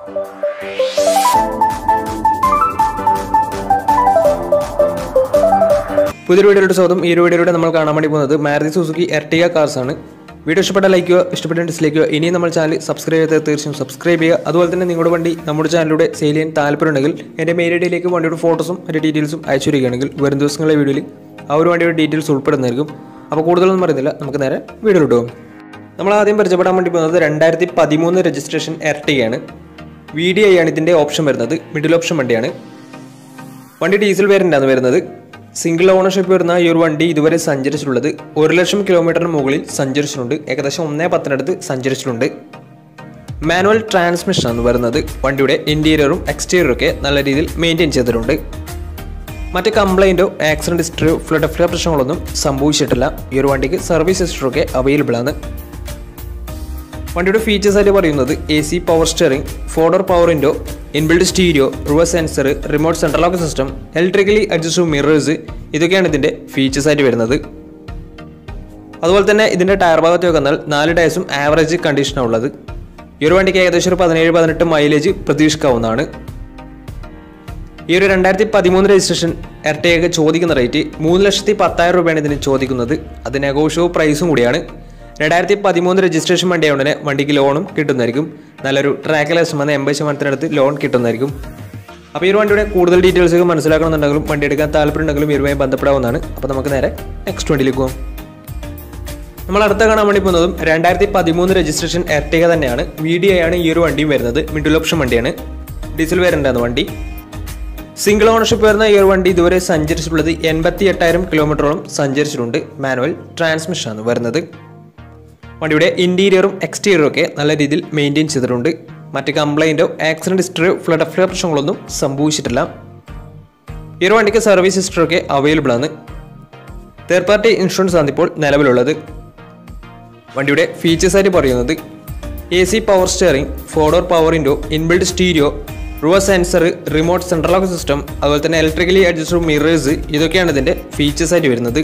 പുതിയൊരു വീഡിയോയുടെ സ്വാഗതം ഈ ഒരു വീഡിയോയിലൂടെ നമ്മൾ കാണാൻ വേണ്ടി പോകുന്നത് മാരുതി സുസുക്കി എർട്ടിക കാർസ് ആണ് വീഡിയോ ഇഷ്ടപ്പെട്ട ലൈക്ക് ചെയ്യുക ഇഷ്ടപ്പെട്ട ഡിസ്ലൈക്ക് ചെയ്യുക ഇനിയും നമ്മൾ ചാനൽ സബ്സ്ക്രൈബ് ചെയ്താൽ തീർച്ചയായും സബ്സ്ക്രൈബ് ചെയ്യുക അതുപോലെ തന്നെ നിങ്ങളുടെ വണ്ടി നമ്മുടെ ചാനലിലൂടെ സെയിൽ ചെയ്യാൻ താല്പര്യമുണ്ടെങ്കിൽ എൻ്റെ മെയിൽ ഐ ഡിയിലേക്ക് വണ്ടിയുടെ ഫോട്ടോസും മറ്റു ഡീറ്റെയിൽസും അയച്ചു വരികയാണെങ്കിൽ വരും ദിവസങ്ങളിലെ വീഡിയോയിൽ ആ ഒരു വണ്ടിയുടെ ഡീറ്റെയിൽസ് ഉൾപ്പെടുന്നതായിരിക്കും അപ്പോൾ കൂടുതലൊന്നും പറയുന്നില്ല നമുക്ക് നേരെ വീഡിയോയിലോട്ട് പോകും നമ്മൾ ആദ്യം പരിചയപ്പെടാൻ വേണ്ടി പോകുന്നത് രണ്ടായിരത്തി പതിമൂന്ന് രജിസ്ട്രേഷൻ എർട്ടിയാണ് വി ഡി ഐ ആണ് ഇതിൻ്റെ ഓപ്ഷൻ വരുന്നത് മിഡിൽ ഓപ്ഷൻ വണ്ടിയാണ് വണ്ടി ഡീസൽ വേരിയൻ്റാണ് വരുന്നത് സിംഗിൾ ഓണർഷിപ്പ് വരുന്ന ഈ ഒരു വണ്ടി ഇതുവരെ സഞ്ചരിച്ചിട്ടുള്ളത് ഒരു ലക്ഷം കിലോമീറ്ററിന് മുകളിൽ സഞ്ചരിച്ചിട്ടുണ്ട് ഏകദേശം ഒന്നേ പത്തിനടുത്ത് സഞ്ചരിച്ചിട്ടുണ്ട് മാനുവൽ ട്രാൻസ്മിഷൻ ആണ് വരുന്നത് വണ്ടിയുടെ ഇൻറ്റീരിയറും എക്സ്റ്റീരിയറും ഒക്കെ നല്ല രീതിയിൽ മെയിൻറ്റെയിൻ ചെയ്തിട്ടുണ്ട് മറ്റ് കംപ്ലൈൻറ്റോ ആക്സിഡൻറ്റ് ഹിസ്റ്ററിയോ ഫ്ലഡ് ഫ്ലഡ് പ്രശ്നങ്ങളൊന്നും സംഭവിച്ചിട്ടില്ല ഈ ഒരു വണ്ടിക്ക് സർവീസ് ഹിസ്റ്ററൊക്കെ അവൈലബിൾ ആണ് വണ്ടിയുടെ ഫീച്ചേഴ്സ് ആയിട്ട് പറയുന്നത് A C power steering four door power window inbuilt stereo reverse sensor remote central lock system electrically adjust mirrors ഇതൊക്കെയാണ് ഇതിൻ്റെ ഫീച്ചേഴ്സ് ആയിട്ട് വരുന്നത് അതുപോലെ തന്നെ ഇതിൻ്റെ ടയർ ഭാഗത്തേക്ക് വന്നാൽ നാല് ടയർസും ആവറേജ് കണ്ടീഷനാണ് ഉള്ളത് ഈ ഒരു വണ്ടിക്ക് ഏകദേശം ഒരു പതിനേഴ് പതിനെട്ട് മൈലേജ് പ്രതീക്ഷിക്കാവുന്നതാണ് ഈ ഒരു രണ്ടായിരത്തി പതിമൂന്ന് രജിസ്ട്രേഷൻ എർട്ടയൊക്കെ ചോദിക്കുന്ന റേറ്റ് മൂന്ന് ലക്ഷത്തി പത്തായിരം രൂപയാണ് ഇതിന് ചോദിക്കുന്നത് അത് നെഗോഷ്യബിൾ പ്രൈസും കൂടിയാണ് രണ്ടായിരത്തി പതിമൂന്ന് രജിസ്ട്രേഷൻ വണ്ടി ആയതുകൊണ്ട് തന്നെ വണ്ടിക്ക് ലോണും കിട്ടുന്നതായിരിക്കും നല്ലൊരു ട്രാക്ക് ലക്ഷം വന്ന് എൺപത് ശതമാനത്തിനടുത്ത് ലോൺ കിട്ടുന്നതായിരിക്കും അപ്പോൾ ഈ ഒരു വണ്ടിയുടെ കൂടുതൽ ഡീറ്റെയിൽസ് ഒക്കെ മനസ്സിലാക്കണമെന്നുണ്ടെങ്കിലും വണ്ടി എടുക്കാൻ താല്പര്യമുണ്ടെങ്കിലും ഇവരുമായി ബന്ധപ്പെടാവുന്നതാണ് അപ്പോൾ നമുക്ക് നേരെ നെക്സ്റ്റ് വണ്ടിയിലേക്ക് പോകാം നമ്മൾ അടുത്ത കാണാൻ വേണ്ടി പോകുന്നതും രണ്ടായിരത്തി പതിമൂന്ന് രജിസ്ട്രേഷൻ എർട്ടിക തന്നെയാണ് വി ഡി ഐ ആണ് ഈ ഒരു വണ്ടിയും വരുന്നത് മിഡിൽ ഓപ്ഷൻ വണ്ടിയാണ് ഡീസൽ വേരിയൻ്റാണ് വണ്ടി സിംഗിൾ ഓണർഷിപ്പ് വരുന്ന ഈ ഒരു വണ്ടി ഇതുവരെ സഞ്ചരിച്ചിട്ടുള്ളത് എൺപത്തി എട്ടായിരം കിലോമീറ്ററോളം സഞ്ചരിച്ചിട്ടുണ്ട് മാനുവൽ ട്രാൻസ്മിഷൻ ആണ് വരുന്നത് വണ്ടിയുടെ ഇൻറ്റീരിയറും എക്സ്റ്റീരിയറും ഒക്കെ നല്ല രീതിയിൽ മെയിൻറ്റെയിൻ ചെയ്തിട്ടുണ്ട് മറ്റ് കംപ്ലൈൻറ്റോ ആക്സിഡൻറ്റ് ഹിസ്റ്ററിയോ ഫ്ലഡ് ഫ്ലഡ് പ്രശ്നങ്ങളൊന്നും സംഭവിച്ചിട്ടില്ല ഈ ഒരു വണ്ടിക്ക് സർവീസ് ഹിസ്റ്ററൊക്കെ അവൈലബിൾ ആണ് തേർഡ് പാർട്ടി ഇൻഷുറൻസ് ആണ് ഇപ്പോൾ നിലവിലുള്ളത് വണ്ടിയുടെ ഫീച്ചേഴ്സ് ആയിട്ട് പറയുന്നത് A C power steering four door power window inbuilt stereo reverse sensor remote central lock system അതുപോലെ തന്നെ ഇലക്ട്രിക്കലി അഡ്ജസ്റ്റബിൾ മിറേഴ്സ് ഇതൊക്കെയാണ് ഇതിൻ്റെ ഫീച്ചേഴ്സ് ആയിട്ട് വരുന്നത്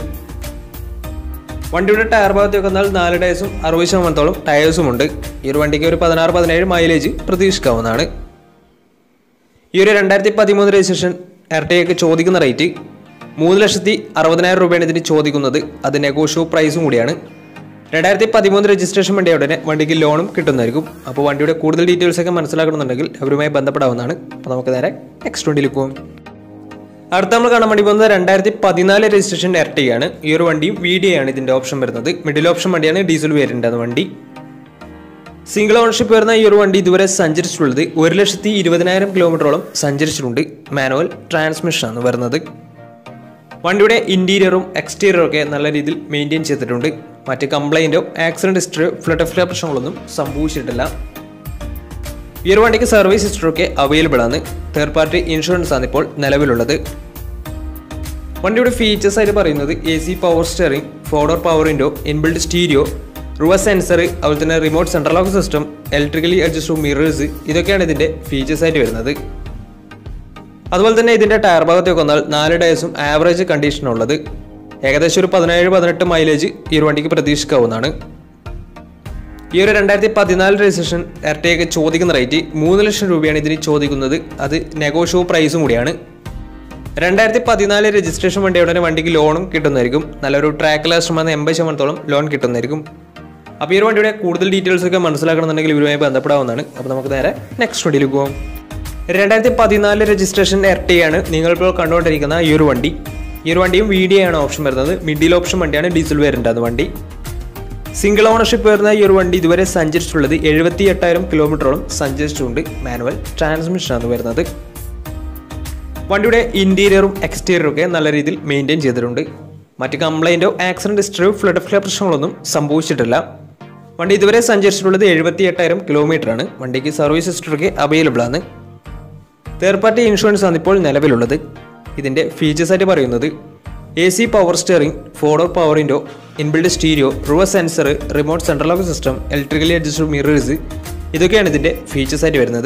വണ്ടിയുടെ ടയർ ഭാഗത്തേക്ക് വന്നാൽ നാല് ടയർസും അറുപത് ശതമാനത്തോളം ടയേഴ്സും ഉണ്ട് ഈ ഒരു വണ്ടിക്ക് ഒരു പതിനാറ് പതിനേഴ് മൈലേജ് പ്രതീക്ഷിക്കാവുന്നതാണ് ഈ ഒരു രണ്ടായിരത്തി പതിമൂന്ന് രജിസ്ട്രേഷൻ എർട്ടയൊക്കെ ചോദിക്കുന്ന റേറ്റ് മൂന്ന് ലക്ഷത്തി അറുപതിനായിരം രൂപയാണ് ഇതിന് ചോദിക്കുന്നത് അത് നെഗോഷ്യബിൾ പ്രൈസും കൂടിയാണ് രണ്ടായിരത്തി പതിമൂന്ന് രജിസ്ട്രേഷൻ വണ്ടി ഉടനെ വണ്ടിക്ക് ലോണും കിട്ടുന്നതായിരിക്കും അപ്പോൾ വണ്ടിയുടെ കൂടുതൽ ഡീറ്റെയിൽസ് ഒക്കെ മനസ്സിലാക്കണമെന്നുണ്ടെങ്കിൽ അവരുമായി ബന്ധപ്പെടാവുന്നതാണ് അപ്പോൾ നമുക്ക് നേരെ നെക്സ്റ്റ് വണ്ടിയിലേക്ക് പോകും അടുത്ത നമ്മൾ കാണാൻ വേണ്ടി പോകുന്നത് രണ്ടായിരത്തി പതിനാല് രജിസ്ട്രേഷൻ എർട്ടിയാണ് ഈ ഒരു വണ്ടിയും വി ഡി ആണ് ഇതിന്റെ ഓപ്ഷൻ വരുന്നത് മിഡിൽ ഓപ്ഷൻ വണ്ടിയാണ് ഡീസൽ വേരിയൻ്റ് ആണ് വണ്ടി സിംഗിൾ ഓണർഷിപ്പ് വരുന്ന ഈ ഒരു വണ്ടി ഇതുവരെ സഞ്ചരിച്ചിട്ടുള്ളത് ഒരു ലക്ഷത്തി ഇരുപതിനായിരം കിലോമീറ്ററോളം സഞ്ചരിച്ചിട്ടുണ്ട് മാനുവൽ ട്രാൻസ്മിഷൻ ആണ് വരുന്നത് വണ്ടിയുടെ ഇൻറ്റീരിയറും എക്സ്റ്റീരിയറും ഒക്കെ നല്ല രീതിയിൽ മെയിൻറ്റെയിൻ ചെയ്തിട്ടുണ്ട് മറ്റ് കംപ്ലൈൻറ്റോ ആക്സിഡൻറ്റ് ഹിസ്റ്ററിയോ ഫ്ലഡ് ഫ്ലഡ് പ്രശ്നങ്ങളൊന്നും സംഭവിച്ചിട്ടില്ല ഈ ഒരു വണ്ടിക്ക് സർവീസ് ഹിസ്റ്ററൊക്കെ അവൈലബിൾ ആണ് തേർഡ് പാർട്ടി ഇൻഷുറൻസ് ആണ് ഇപ്പോൾ നിലവിലുള്ളത് വണ്ടിയുടെ ഫീച്ചേഴ്സ് ആയിട്ട് പറയുന്നത് A C power steering four door power window inbuilt stereo reverse sensor അതുപോലെ തന്നെ remote central lock system electrically adjustable mirrors ഇതൊക്കെയാണ് ഇതിൻ്റെ ഫീച്ചേഴ്സ് ആയിട്ട് വരുന്നത് അതുപോലെ തന്നെ ഇതിൻ്റെ ടയർ ഭാഗത്തേക്ക് വന്നാൽ നാല് ടയർസും ആവറേജ് കണ്ടീഷനുള്ളത് ഏകദേശം ഒരു പതിനേഴ് പതിനെട്ട് മൈലേജ് ഈ ഒരു വണ്ടിക്ക് പ്രതീക്ഷിക്കാവുന്നതാണ് ഈ ഒരു രണ്ടായിരത്തി പതിനാല് രജിസ്ട്രേഷൻ എർട്ടയൊക്കെ ചോദിക്കുന്ന റേറ്റ് മൂന്ന് ലക്ഷം രൂപയാണ് ഇതിന് ചോദിക്കുന്നത് അത് നെഗോഷ്യബിൾ പ്രൈസും കൂടിയാണ് രണ്ടായിരത്തി പതിനാല് രജിസ്ട്രേഷൻ വണ്ടി ഉടനെ വണ്ടിക്ക് ലോണും കിട്ടുന്നതായിരിക്കും നല്ലൊരു ട്രാക്ക് ലാസ്റ്റ് വന്ന് എൺപത് ശതമാനത്തോളം ലോൺ കിട്ടുന്നതായിരിക്കും അപ്പോൾ ഈ ഒരു വണ്ടിയുടെ കൂടുതൽ ഡീറ്റെയിൽസ് ഒക്കെ മനസ്സിലാക്കണമെന്നുണ്ടെങ്കിൽ ഇവരുമായി ബന്ധപ്പെടാവുന്നതാണ് അപ്പോൾ നമുക്ക് നേരെ നെക്സ്റ്റ് വണ്ടിയിലേക്ക് പോകാം രണ്ടായിരത്തി പതിനാല് രജിസ്ട്രേഷൻ എർട്ടിയാണ് നിങ്ങളിപ്പോൾ കണ്ടുകൊണ്ടിരിക്കുന്ന ഈ ഒരു വണ്ടി ഈ ഒരു വണ്ടിയും വി ഡി ആണ് ഓപ്ഷൻ വരുന്നത് മിഡിൽ ഓപ്ഷൻ വണ്ടിയാണ് ഡീസൽ വേരിൻ്റ് വണ്ടി സിംഗിൾ ഓണർഷിപ്പ് വരുന്ന ഈ ഒരു വണ്ടി ഇതുവരെ സഞ്ചരിച്ചിട്ടുള്ളത് എഴുപത്തി എട്ടായിരം കിലോമീറ്ററോളം സഞ്ചരിച്ചിട്ടുണ്ട് മാനുവൽ ട്രാൻസ്മിഷനാണ് വരുന്നത് വണ്ടിയുടെ ഇൻറ്റീരിയറും എക്സ്റ്റീരിയറും ഒക്കെ നല്ല രീതിയിൽ മെയിൻറ്റെയിൻ ചെയ്തിട്ടുണ്ട് മറ്റ് കംപ്ലൈൻറ്റോ ആക്സിഡൻറ്റ് ഹിസ്റ്ററിയോ ഫ്ലഡ് ഫ്ലഡ് പ്രശ്നങ്ങളൊന്നും സംഭവിച്ചിട്ടില്ല വണ്ടി ഇതുവരെ സഞ്ചരിച്ചിട്ടുള്ളത് എഴുപത്തി എട്ടായിരം കിലോമീറ്ററാണ് വണ്ടിക്ക് സർവീസ് ഹിസ്റ്ററൊക്കെ അവൈലബിൾ ആണ് തേർഡ് പാർട്ടി ഇൻഷുറൻസ് ആണ് ഇപ്പോൾ നിലവിലുള്ളത് ഇതിൻ്റെ ഫീച്ചേഴ്സ് ആയിട്ട് പറയുന്നത് A C power steering four door power window inbuilt stereo reverse sensor remote central lock system electrically adjustable mirrors ഇതൊക്കെയാണ് ഇതിൻ്റെ ഫീച്ചേഴ്സ് ആയിട്ട് വരുന്നത്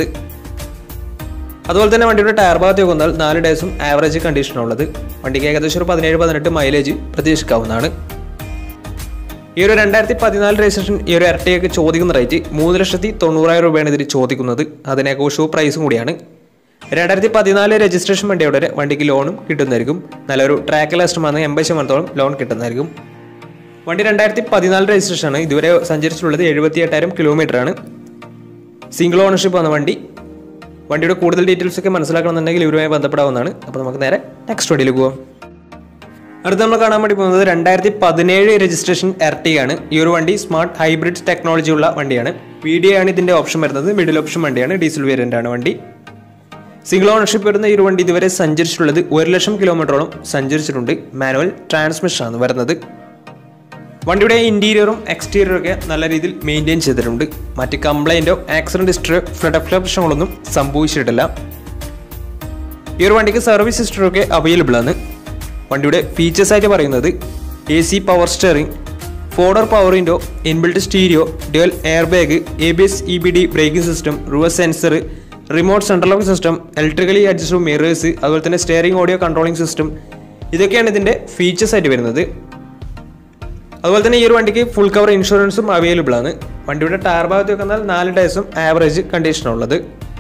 അതുപോലെ തന്നെ വണ്ടിയുടെ ടയർ ഭാഗത്തേക്ക് വന്നാൽ നാല് ഡേയ്സും ആവറേജ് കണ്ടീഷനുള്ളത് വണ്ടിക്ക് ഏകദേശം ഒരു പതിനേഴ് പതിനെട്ട് മൈലേജ് പ്രതീക്ഷിക്കാവുന്നതാണ് ഈ ഒരു രണ്ടായിരത്തി പതിനാല് രജിസ്ട്രേഷൻ ഈ ഒരു ഇരട്ടയൊക്കെ ചോദിക്കുന്ന റേറ്റ് മൂന്ന് ലക്ഷത്തി തൊണ്ണൂറായിരം രൂപയാണ് ഇതിൽ ചോദിക്കുന്നത് അത് നെഗോഷ്യബിൾ പ്രൈസും കൂടിയാണ് രണ്ടായിരത്തി പതിനാല് രജിസ്ട്രേഷൻ വണ്ടിയോടെ വണ്ടിക്ക് ലോണും കിട്ടുന്നതായിരിക്കും നല്ലൊരു ട്രാക്ക് ലാസ്റ്റമാണ് എൺപത് ശതമാനത്തോളം ലോൺ കിട്ടുന്നതായിരിക്കും വണ്ടി രണ്ടായിരത്തി പതിനാല് രജിസ്ട്രേഷൻ ആണ് ഇതുവരെ സഞ്ചരിച്ചിട്ടുള്ളത് എഴുപത്തി എട്ടായിരം കിലോമീറ്റർ ആണ് സിംഗിൾ ഓണർഷിപ്പ് വന്ന വണ്ടി വണ്ടിയുടെ കൂടുതൽ ഡീറ്റെയിൽസ് ഒക്കെ മനസ്സിലാക്കണമെന്നുണ്ടെങ്കിൽ ഇവരുമായി ബന്ധപ്പെടാവുന്നതാണ് അപ്പോൾ നമുക്ക് നേരെ നെക്സ്റ്റ് വണ്ടിയിൽ പോകാം അടുത്ത് നമ്മൾ കാണാൻ വേണ്ടി പോകുന്നത് രണ്ടായിരത്തി പതിനേഴ് രജിസ്ട്രേഷൻ എർട്ടിയാണ് ഈ ഒരു വണ്ടി സ്മാർട്ട് ഹൈബ്രിഡ് ടെക്നോളജി ഉള്ള വണ്ടിയാണ് വി ഡി ആണ് ഇതിന്റെ ഓപ്ഷൻ വരുന്നത് മിഡിൽ ഓപ്ഷൻ വണ്ടിയാണ് ഡീസൽ വേരിയന്റ് ആണ് വണ്ടി സിംഗിൾ ഓണർഷിപ്പ് വരുന്ന ഈ ഒരു വണ്ടി ഇതുവരെ സഞ്ചരിച്ചിട്ടുള്ളത് ഒരു ലക്ഷം കിലോമീറ്ററോളം സഞ്ചരിച്ചിട്ടുണ്ട് മാനുവൽ ട്രാൻസ്മിഷൻ ആണ് വരുന്നത് വണ്ടിയുടെ ഇന്റീരിയറും എക്സ്റ്റീരിയറും ഒക്കെ നല്ല രീതിയിൽ മെയിൻറ്റെയിൻ ചെയ്തിട്ടുണ്ട് മറ്റ് കംപ്ലൈൻറ്റോ ആക്സിഡന്റ് ഹിസ്റ്ററിയോ ഫ്ലഡ് പ്രശ്നങ്ങളൊന്നും സംഭവിച്ചിട്ടില്ല ഈ ഒരു വണ്ടിക്ക് സർവീസ് ഹിസ്റ്ററി ഒക്കെ അവൈലബിൾ ആണ് വണ്ടിയുടെ ഫീച്ചേഴ്സ് ആയിട്ട് പറയുന്നത് A C power steering four door power window inbuilt stereo dual air bag A B S E B D braking system reverse sensor remote central lock system electrically adjustable mirrors അതുപോലെ തന്നെ steering audio controlling system ഇതൊക്കെയാണ് ഇതിൻ്റെ features ആയിട്ട് വരുന്നത് അതുപോലെ തന്നെ ഈ ഒരു വണ്ടിക്ക് ഫുൾ കവർ ഇൻഷുറൻസും അവൈലബിൾ ആണ് വണ്ടിയുടെ ടയർ ഭാഗത്ത് വെക്കുന്നാൽ നാല് ടയർസും ആവറേജ് കണ്ടീഷനുള്ളത്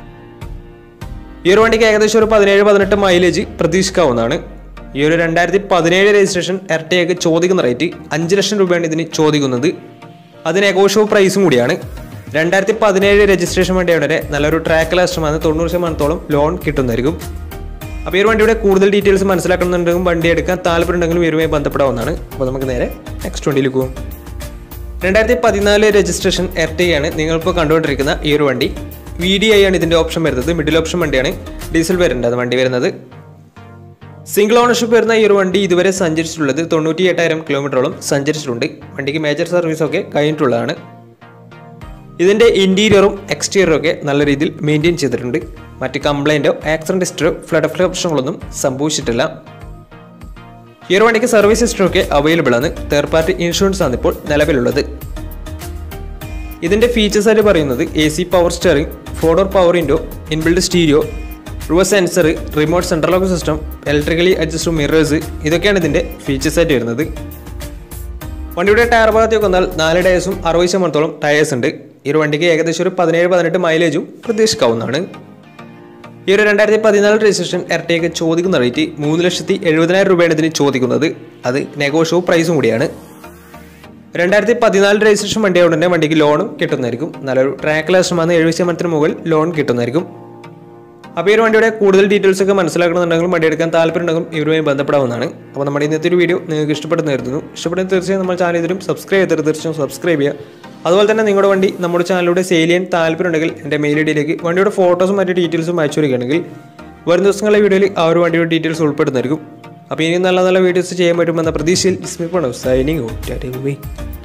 ഈ ഒരു വണ്ടിക്ക് ഏകദേശം ഒരു പതിനേഴ് പതിനെട്ട് മൈലേജ് പ്രതീക്ഷിക്കാവുന്നതാണ് ഈ ഒരു രണ്ടായിരത്തി പതിനേഴ് രജിസ്ട്രേഷൻ ഇരട്ടയൊക്കെ ചോദിക്കുന്ന റേറ്റ് അഞ്ച് ലക്ഷം രൂപയാണ് ഇതിന് ചോദിക്കുന്നത് അതിന് നെഗോഷ്യബിൾ പ്രൈസും കൂടിയാണ് രണ്ടായിരത്തി പതിനേഴ് രജിസ്ട്രേഷൻ വണ്ടിയുടെ നല്ലൊരു ട്രാക്ക് ലാസ്റ്റമാണ് തൊണ്ണൂറ് ശതമാനത്തോളം ലോൺ കിട്ടുന്നതായിരിക്കും അപ്പോൾ ഈ ഒരു വണ്ടിയുടെ കൂടുതൽ ഡീറ്റെയിൽസ് മനസ്സിലാക്കണമെന്നുണ്ടെങ്കിൽ വണ്ടി എടുക്കാൻ താല്പര്യമുണ്ടെങ്കിലും ഇവരുമായി ബന്ധപ്പെടാവുന്നതാണ് അപ്പോൾ നമുക്ക് നേരെ നെക്സ്റ്റ് വണ്ടിയിൽ പോകും രണ്ടായിരത്തി പതിനാല് രജിസ്ട്രേഷൻ എർട്ടിയാണ് നിങ്ങളിപ്പോൾ കണ്ടുകൊണ്ടിരിക്കുന്ന ഈ ഒരു വണ്ടി വി ഡി ഐ ആണ് ഇതിൻ്റെ ഓപ്ഷൻ വരുന്നത് മിഡിൽ ഓപ്ഷൻ വണ്ടിയാണ് ഡീസൽ വേരിയൻ്റ് അത് വണ്ടി വരുന്നത് സിംഗിൾ ഓണർഷിപ്പ് വരുന്ന ഈ ഒരു വണ്ടി ഇതുവരെ സഞ്ചരിച്ചിട്ടുള്ളത് തൊണ്ണൂറ്റി എട്ടായിരം കിലോമീറ്ററോളം സഞ്ചരിച്ചിട്ടുണ്ട് വണ്ടിക്ക് മേജർ സർവീസൊക്കെ കഴിഞ്ഞിട്ടുള്ളതാണ് ഇതിൻ്റെ ഇൻറ്റീരിയറും എക്സ്റ്റീരിയറും ഒക്കെ നല്ല രീതിയിൽ മെയിൻറ്റെയിൻ ചെയ്തിട്ടുണ്ട് മറ്റ് കംപ്ലൈൻറ്റോ ആക്സിഡൻറ്റ് ഹിസ്റ്ററോ ഫ്ലഡ് ഫ്ലഡ് പ്രശ്നങ്ങളൊന്നും സംഭവിച്ചിട്ടില്ല ഈ ഒരു വണ്ടിക്ക് സർവീസ് ഹിസ്റ്ററി ഒക്കെ അവൈലബിൾ ആണ് തേർഡ് പാർട്ടി ഇൻഷുറൻസ് ആണ് ഇപ്പോൾ നിലവിലുള്ളത് ഇതിൻ്റെ ഫീച്ചേഴ്സ് ആയിട്ട് പറയുന്നത് A C power steering four door power window inbuilt stereo reverse sensor remote central lock system electrically adjust mirrors ഇതൊക്കെയാണ് ഇതിൻ്റെ ഫീച്ചേഴ്സ് ആയിട്ട് വരുന്നത് വണ്ടിയുടെ ടയർ ഭാഗത്തേക്ക് വന്നാൽ നാല് ടയേഴ്സും അറുപത് ശതമാനത്തോളം ടയേഴ്സ് ഉണ്ട് ഈ ഒരു വണ്ടിക്ക് ഏകദേശം ഒരു പതിനേഴ് പതിനെട്ട് മൈലേജും പ്രതീക്ഷിക്കാവുന്നതാണ് ഈ ഒരു രണ്ടായിരത്തി പതിനാല് രജിസ്ട്രേഷൻ ഇരട്ടയൊക്കെ ചോദിക്കുന്ന റേറ്റ് മൂന്ന് ലക്ഷത്തി എഴുപതിനായിരം രൂപയാണ് ഇതിന് ചോദിക്കുന്നത് അത് നെഗോഷ്യബിൾ പ്രൈസും കൂടിയാണ് രണ്ടായിരത്തി പതിനാല് രജിസ്ട്രേഷൻ വണ്ടിയായതുകൊണ്ട് തന്നെ വണ്ടിക്ക് ലോണും കിട്ടുന്നതായിരിക്കും നല്ലൊരു ട്രാക്ക് ലാസ്റ്റമാണ് എഴുപത് ശതമാനത്തിന് മുകളിൽ ലോൺ കിട്ടുന്നതായിരിക്കും അപ്പോൾ ഈ ഒരു വണ്ടിയുടെ കൂടുതൽ ഡീറ്റെയിൽസ് ഒക്കെ മനസ്സിലാക്കണമെന്നുണ്ടെങ്കിലും വണ്ടി എടുക്കാൻ താല്പര്യമുണ്ടെങ്കിലും ഇവരുമായി ബന്ധപ്പെടാവുന്നതാണ് അപ്പോൾ നമ്മുടെ ഇന്നത്തെ ഒരു വീഡിയോ നിങ്ങൾക്ക് ഇഷ്ടപ്പെടുന്ന കരുതുന്നു ഇഷ്ടപ്പെടുന്ന തീർച്ചയായും നമ്മൾ ചാനൽ ഇതിലും സബ്സ്ക്രൈബ് ചെയ്തിട്ട് തീർച്ചയായും സബ്സ്ക്രൈബ് ചെയ്യുക അതുപോലെ തന്നെ നിങ്ങളുടെ വണ്ടി നമ്മുടെ ചാനലിലൂടെ സെയിൽ ചെയ്യാൻ താല്പര്യമുണ്ടെങ്കിൽ എൻ്റെ മെയിൽ ഐ ഡിയിലേക്ക് വണ്ടിയുടെ ഫോട്ടോസും മറ്റു ഡീറ്റെയിൽസും അയച്ചു വരികയാണെങ്കിൽ വരും ദിവസങ്ങളിലെ വീഡിയോയിൽ ആ ഒരു വണ്ടിയുടെ ഡീറ്റെയിൽസ് ഉൾപ്പെടുന്നതായിരിക്കും അപ്പോൾ ഇനിയും നല്ല നല്ല വീഡിയോസ് ചെയ്യാൻ പറ്റുമെന്ന പ്രതീക്ഷയിൽ ഇസ്മിപ്പാണ് സൈനിങ് ഔട്ട്